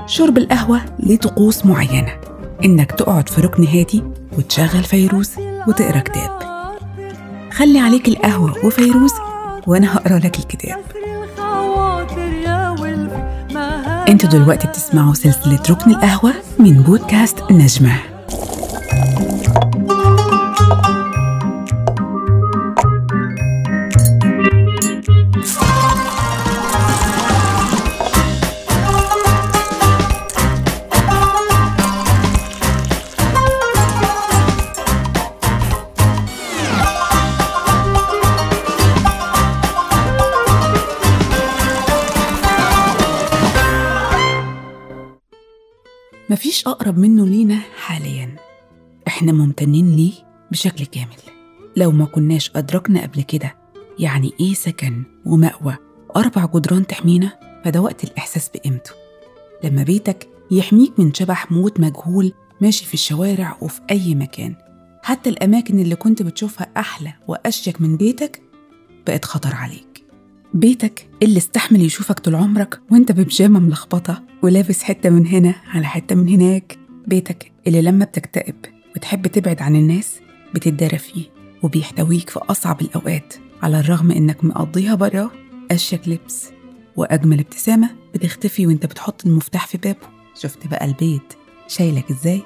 شرب القهوة ليه طقوس معينة إنك تقعد في ركن هادي وتشغل فيروز وتقرا كتاب خلي عليك القهوة وفيروز وأنا هقرا لك الكتاب انتوا دلوقتي بتسمعوا سلسلة ركن القهوة من بودكاست نجمة مفيش أقرب منه لينا حاليا إحنا ممتنين ليه بشكل كامل لو ما كناش أدركنا قبل كده يعني إيه سكن ومأوى وأربع جدران تحمينا فده وقت الإحساس بقيمته لما بيتك يحميك من شبح موت مجهول ماشي في الشوارع وفي أي مكان حتى الأماكن اللي كنت بتشوفها أحلى وأشيك من بيتك بقت خطر عليك بيتك اللي استحمل يشوفك طول عمرك وانت ببيجامة ملخبطة ولابس حتة من هنا على حتة من هناك بيتك اللي لما بتكتئب وتحب تبعد عن الناس بتتدارى فيه وبيحتويك في أصعب الأوقات على الرغم إنك مقضيها براه أشيك لبس وأجمل ابتسامة بتختفي وانت بتحط المفتاح في بابه شفت بقى البيت شايلك ازاي؟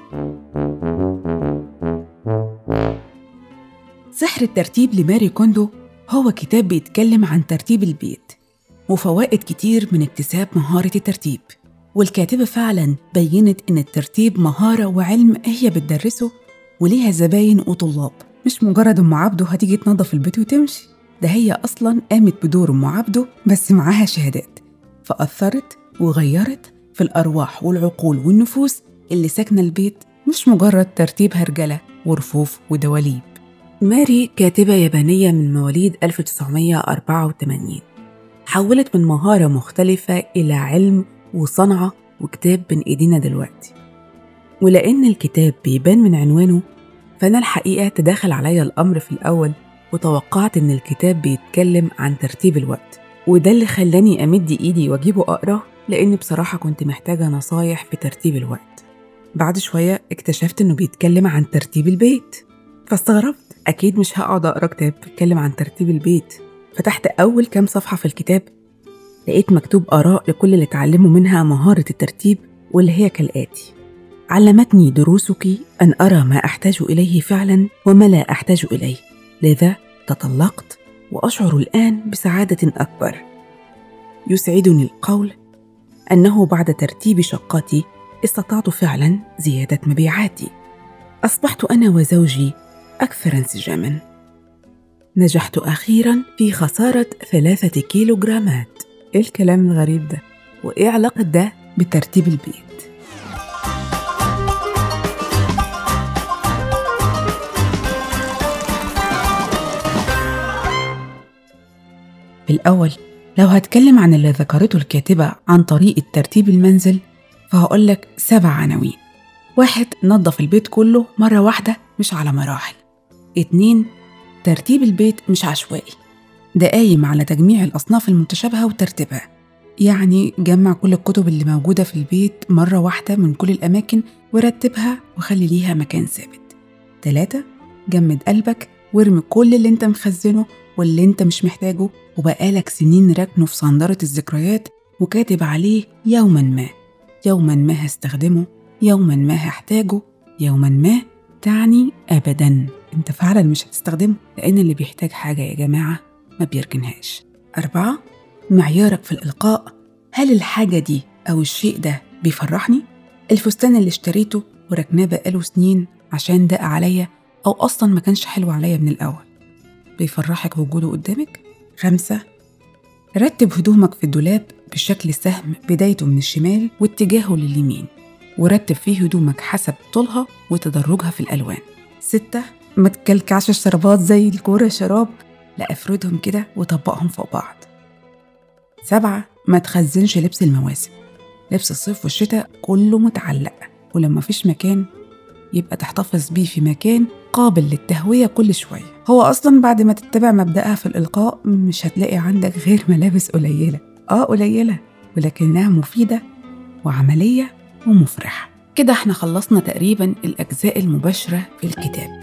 سحر الترتيب لماري كوندو هو كتاب بيتكلم عن ترتيب البيت وفوائد كتير من اكتساب مهارة الترتيب والكاتبة فعلا بينت إن الترتيب مهارة وعلم هي بتدرسه وليها زباين وطلاب مش مجرد أم عبده هتيجي تنظف البيت وتمشي ده هي أصلا قامت بدور أم عبده بس معاها شهادات فأثرت وغيرت في الأرواح والعقول والنفوس اللي ساكنة البيت مش مجرد ترتيب هرجلة ورفوف ودواليب ماري كاتبة يابانية من مواليد 1984 حولت من مهارة مختلفة إلى علم وصنعة وكتاب بين إيدينا دلوقتي ولأن الكتاب بيبان من عنوانه فأنا الحقيقة تداخل عليا الأمر في الأول وتوقعت إن الكتاب بيتكلم عن ترتيب الوقت وده اللي خلاني أمد إيدي وأجيبه أقراه لأني بصراحة كنت محتاجة نصايح في ترتيب الوقت بعد شوية اكتشفت إنه بيتكلم عن ترتيب البيت فاستغربت أكيد مش هقعد أقرأ كتاب بيتكلم عن ترتيب البيت فتحت أول كام صفحة في الكتاب لقيت مكتوب آراء لكل اللي اتعلموا منها مهارة الترتيب واللي هي كالآتي علمتني دروسك أن أرى ما أحتاج إليه فعلا وما لا أحتاج إليه لذا تطلقت وأشعر الآن بسعادة أكبر يسعدني القول أنه بعد ترتيب شقتي استطعت فعلا زيادة مبيعاتي أصبحت أنا وزوجي أكثر انسجاما نجحت أخيرا في خسارة ثلاثة كيلوغرامات إيه الكلام الغريب ده؟ وإيه علاقة ده بترتيب البيت؟ في الأول لو هتكلم عن اللي ذكرته الكاتبة عن طريقة ترتيب المنزل فهقولك سبع عناوين واحد نظف البيت كله مرة واحدة مش على مراحل اتنين ترتيب البيت مش عشوائي ده قايم على تجميع الأصناف المتشابهة وترتيبها يعني جمع كل الكتب اللي موجودة في البيت مرة واحدة من كل الأماكن ورتبها وخلي ليها مكان ثابت تلاتة جمد قلبك وارمي كل اللي انت مخزنه واللي انت مش محتاجه وبقالك سنين راكنه في صندرة الذكريات وكاتب عليه يوما ما يوما ما هستخدمه يوما ما هحتاجه يوما ما تعني أبدا انت فعلا مش هتستخدمه لأن اللي بيحتاج حاجة يا جماعة ما بيركنهاش أربعة معيارك في الإلقاء هل الحاجة دي أو الشيء ده بيفرحني؟ الفستان اللي اشتريته وركناه بقاله سنين عشان دق عليا أو أصلا ما كانش حلو عليا من الأول بيفرحك وجوده قدامك؟ خمسة رتب هدومك في الدولاب بشكل سهم بدايته من الشمال واتجاهه لليمين ورتب فيه هدومك حسب طولها وتدرجها في الألوان ستة ما تكلكعش الشرابات زي الكورة شراب لا افردهم كده وطبقهم فوق بعض سبعة ما تخزنش لبس المواسم لبس الصيف والشتاء كله متعلق ولما فيش مكان يبقى تحتفظ بيه في مكان قابل للتهوية كل شوية هو أصلا بعد ما تتبع مبدأها في الإلقاء مش هتلاقي عندك غير ملابس قليلة آه قليلة ولكنها مفيدة وعملية ومفرحة كده احنا خلصنا تقريبا الأجزاء المباشرة في الكتاب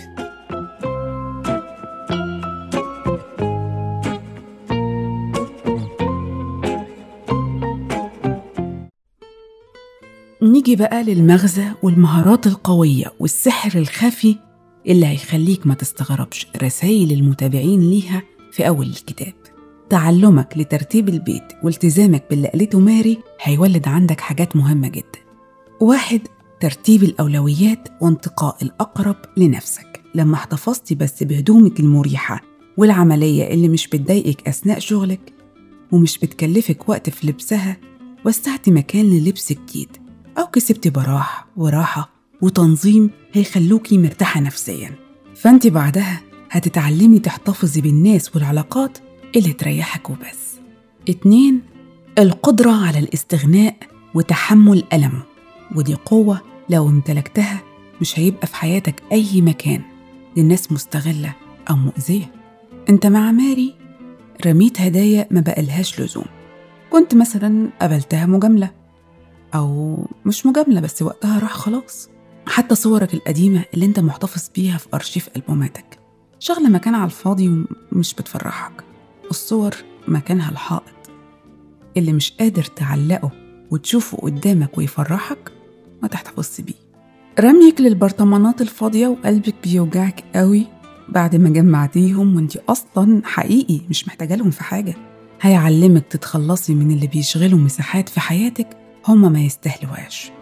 نيجي بقى للمغزى والمهارات القوية والسحر الخفي اللي هيخليك ما تستغربش رسائل المتابعين ليها في أول الكتاب تعلمك لترتيب البيت والتزامك باللي قالته ماري هيولد عندك حاجات مهمة جدا واحد ترتيب الأولويات وانتقاء الأقرب لنفسك لما احتفظتي بس بهدومك المريحة والعملية اللي مش بتضايقك أثناء شغلك ومش بتكلفك وقت في لبسها وسعتي مكان للبس جديد أو كسبتي براح وراحة وتنظيم هيخلوكي مرتاحة نفسيا فأنت بعدها هتتعلمي تحتفظي بالناس والعلاقات اللي تريحك وبس اتنين القدرة على الاستغناء وتحمل ألمه ودي قوة لو امتلكتها مش هيبقى في حياتك أي مكان للناس مستغلة أو مؤذية أنت مع ماري رميت هدايا ما بقالهاش لزوم كنت مثلا قبلتها مجاملة أو مش مجاملة بس وقتها راح خلاص حتى صورك القديمة اللي انت محتفظ بيها في أرشيف ألبوماتك شغلة مكان على الفاضي ومش بتفرحك الصور مكانها الحائط اللي مش قادر تعلقه وتشوفه قدامك ويفرحك ما تحتفظش بيه رميك للبرطمانات الفاضية وقلبك بيوجعك قوي بعد ما جمعتيهم وانت أصلا حقيقي مش محتاجة لهم في حاجة هيعلمك تتخلصي من اللي بيشغلوا مساحات في حياتك هما ما يستهلوهاش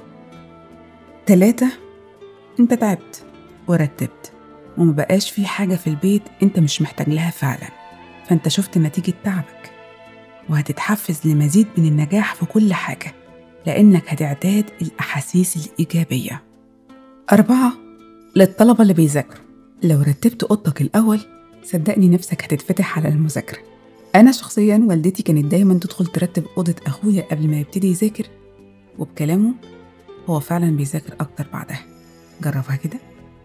تلاتة انت تعبت ورتبت وما بقاش في حاجة في البيت انت مش محتاج لها فعلا فانت شفت نتيجة تعبك وهتتحفز لمزيد من النجاح في كل حاجة لأنك هتعتاد الأحاسيس الإيجابية أربعة للطلبة اللي بيذاكروا لو رتبت أوضتك الأول صدقني نفسك هتتفتح على المذاكرة أنا شخصيا والدتي كانت دايما تدخل ترتب أوضة أخويا قبل ما يبتدي يذاكر وبكلامه هو فعلا بيذاكر أكتر بعدها جربها كده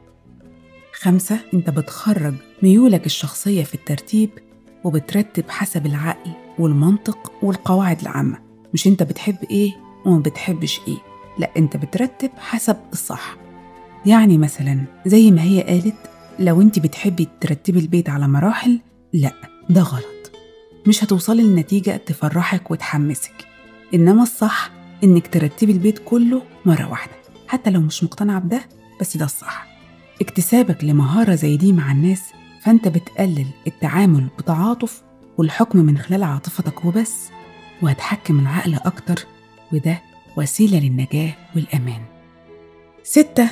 خمسة أنت بتخرج ميولك الشخصية في الترتيب وبترتب حسب العقل والمنطق والقواعد العامة مش أنت بتحب إيه وما بتحبش إيه لا أنت بترتب حسب الصح يعني مثلا زي ما هي قالت لو أنت بتحبي ترتبي البيت على مراحل لا ده غلط مش هتوصلي لنتيجة تفرحك وتحمسك إنما الصح إنك ترتبي البيت كله مرة واحدة حتى لو مش مقتنعة بده بس ده الصح اكتسابك لمهارة زي دي مع الناس فأنت بتقلل التعامل بتعاطف والحكم من خلال عاطفتك وبس وهتحكم العقل أكتر وده وسيلة للنجاة والأمان ستة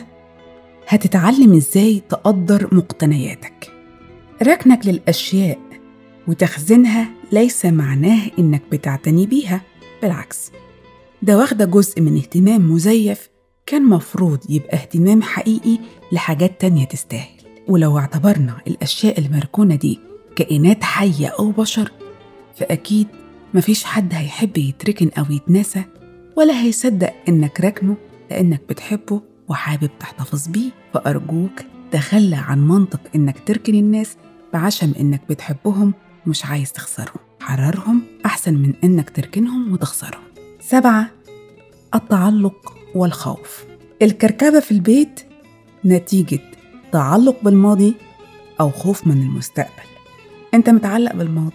هتتعلم إزاي تقدر مقتنياتك ركنك للأشياء وتخزينها ليس معناه إنك بتعتني بيها بالعكس ده واخدة جزء من اهتمام مزيف كان مفروض يبقى اهتمام حقيقي لحاجات تانية تستاهل ولو اعتبرنا الأشياء المركونة دي كائنات حية أو بشر فأكيد مفيش حد هيحب يتركن أو يتناسى ولا هيصدق إنك راكنه لأنك بتحبه وحابب تحتفظ بيه فأرجوك تخلى عن منطق إنك تركن الناس بعشم إنك بتحبهم ومش عايز تخسرهم حررهم أحسن من إنك تركنهم وتخسرهم سبعة التعلق والخوف الكركبة في البيت نتيجة تعلق بالماضي أو خوف من المستقبل أنت متعلق بالماضي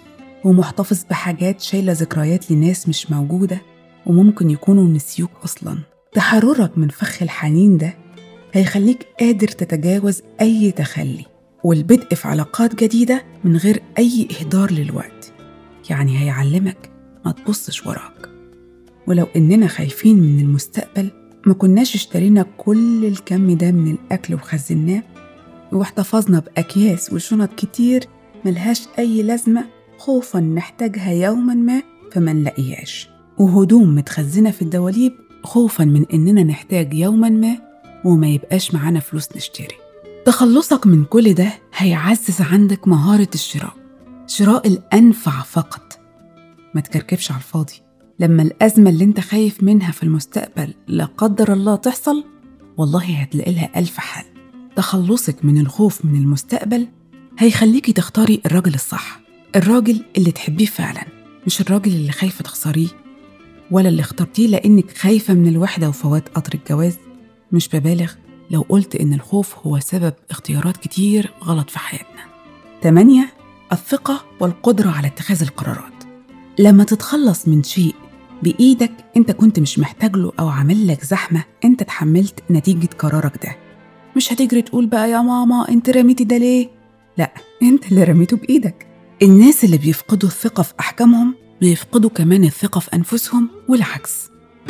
ومحتفظ بحاجات شايلة ذكريات لناس مش موجودة وممكن يكونوا نسيوك أصلا تحررك من فخ الحنين ده هيخليك قادر تتجاوز أي تخلي والبدء في علاقات جديدة من غير أي إهدار للوقت يعني هيعلمك ما تبصش وراك ولو إننا خايفين من المستقبل ما كناش اشترينا كل الكم ده من الأكل وخزناه واحتفظنا بأكياس وشنط كتير ملهاش أي لازمة خوفا نحتاجها يوما ما فما نلاقيهاش وهدوم متخزنة في الدواليب خوفا من إننا نحتاج يوما ما وما يبقاش معانا فلوس نشتري تخلصك من كل ده هيعزز عندك مهارة الشراء شراء الأنفع فقط ما تكركبش على الفاضي لما الأزمة اللي انت خايف منها في المستقبل لا قدر الله تحصل والله هتلاقي لها ألف حل تخلصك من الخوف من المستقبل هيخليكي تختاري الراجل الصح الراجل اللي تحبيه فعلا مش الراجل اللي خايفة تخسريه ولا اللي اخترتيه لأنك خايفة من الوحدة وفوات قطر الجواز مش ببالغ لو قلت إن الخوف هو سبب اختيارات كتير غلط في حياتنا 8 الثقة والقدرة على اتخاذ القرارات لما تتخلص من شيء بإيدك أنت كنت مش محتاج له أو عامل لك زحمة أنت تحملت نتيجة قرارك ده مش هتجري تقول بقى يا ماما أنت رميتي ده ليه؟ لا أنت اللي رميته بإيدك الناس اللي بيفقدوا الثقة في أحكامهم بيفقدوا كمان الثقة في أنفسهم والعكس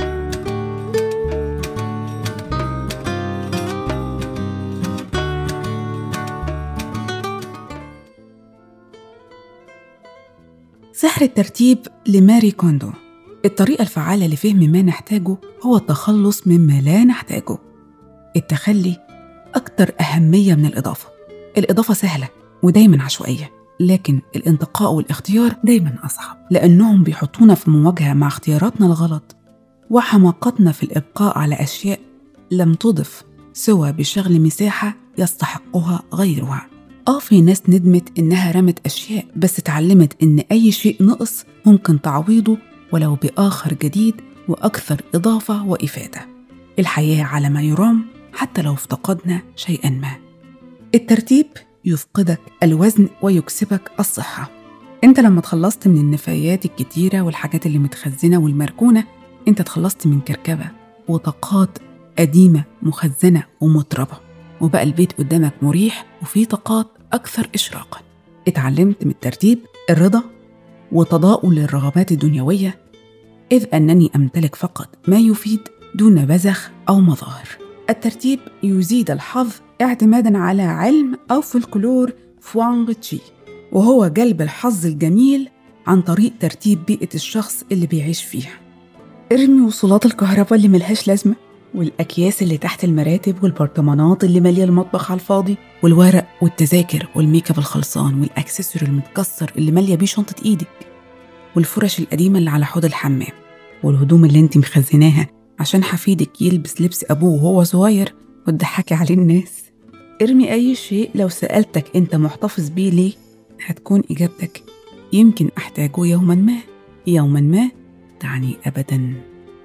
سحر الترتيب لماري كوندو الطريقة الفعالة لفهم ما نحتاجه هو التخلص مما لا نحتاجه التخلي أكثر أهمية من الإضافة الإضافة سهلة ودايما عشوائية لكن الانتقاء والاختيار دايما أصعب لأنهم بيحطونا في مواجهة مع اختياراتنا الغلط وحماقتنا في الإبقاء على أشياء لم تضف سوى بشغل مساحة يستحقها غيرها آه في ناس ندمت إنها رمت أشياء بس اتعلمت إن أي شيء نقص ممكن تعويضه ولو بآخر جديد وأكثر إضافة وإفادة الحياة على ما يرام حتى لو افتقدنا شيئا ما الترتيب يفقدك الوزن ويكسبك الصحة انت لما تخلصت من النفايات الكتيرة والحاجات اللي متخزنة والمركونة انت تخلصت من كركبة وطاقات قديمة مخزنة ومطربة وبقى البيت قدامك مريح وفيه طاقات أكثر إشراقا اتعلمت من الترتيب الرضا وتضاؤل الرغبات الدنيوية إذ أنني أمتلك فقط ما يفيد دون بزخ أو مظاهر الترتيب يزيد الحظ اعتمادا على علم أو فولكلور فوانغ تشي وهو جلب الحظ الجميل عن طريق ترتيب بيئة الشخص اللي بيعيش فيها ارمي وصولات الكهرباء اللي ملهاش لازمة والأكياس اللي تحت المراتب والبرطمانات اللي مالية المطبخ على الفاضي والورق والتذاكر والميك اب الخلصان والأكسسوار المتكسر اللي مالية بيه شنطة إيدك والفرش القديمة اللي على حوض الحمام والهدوم اللي انت مخزناها عشان حفيدك يلبس لبس أبوه وهو صغير وتضحكي عليه الناس ارمي أي شيء لو سألتك أنت محتفظ بيه ليه هتكون إجابتك يمكن أحتاجه يوما ما يوما ما تعني أبدا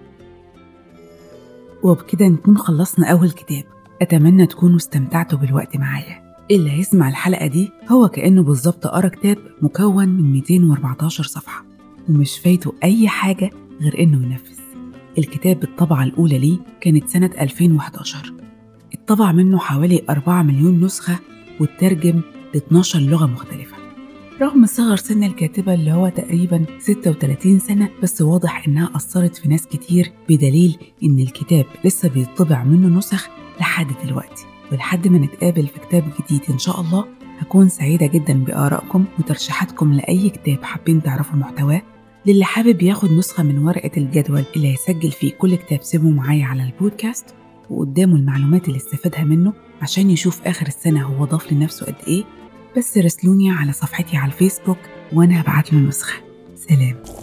وبكده نكون خلصنا أول كتاب أتمنى تكونوا استمتعتوا بالوقت معايا اللي هيسمع الحلقة دي هو كأنه بالظبط قرا كتاب مكون من 214 صفحة ومش فايته أي حاجة غير إنه ينفذ الكتاب بالطبعة الأولى ليه كانت سنة 2011 اتطبع منه حوالي 4 مليون نسخة واترجم ل 12 لغة مختلفة رغم صغر سن الكاتبة اللي هو تقريبا 36 سنة بس واضح إنها أثرت في ناس كتير بدليل إن الكتاب لسه بيطبع منه نسخ لحد دلوقتي ولحد ما نتقابل في كتاب جديد إن شاء الله هكون سعيدة جدا بآرائكم وترشيحاتكم لأي كتاب حابين تعرفوا محتواه للي حابب ياخد نسخة من ورقة الجدول اللي هيسجل فيه كل كتاب سيبه معايا على البودكاست وقدامه المعلومات اللي استفادها منه عشان يشوف آخر السنة هو ضاف لنفسه قد إيه بس راسلوني على صفحتي على الفيسبوك وأنا هبعت له نسخة سلام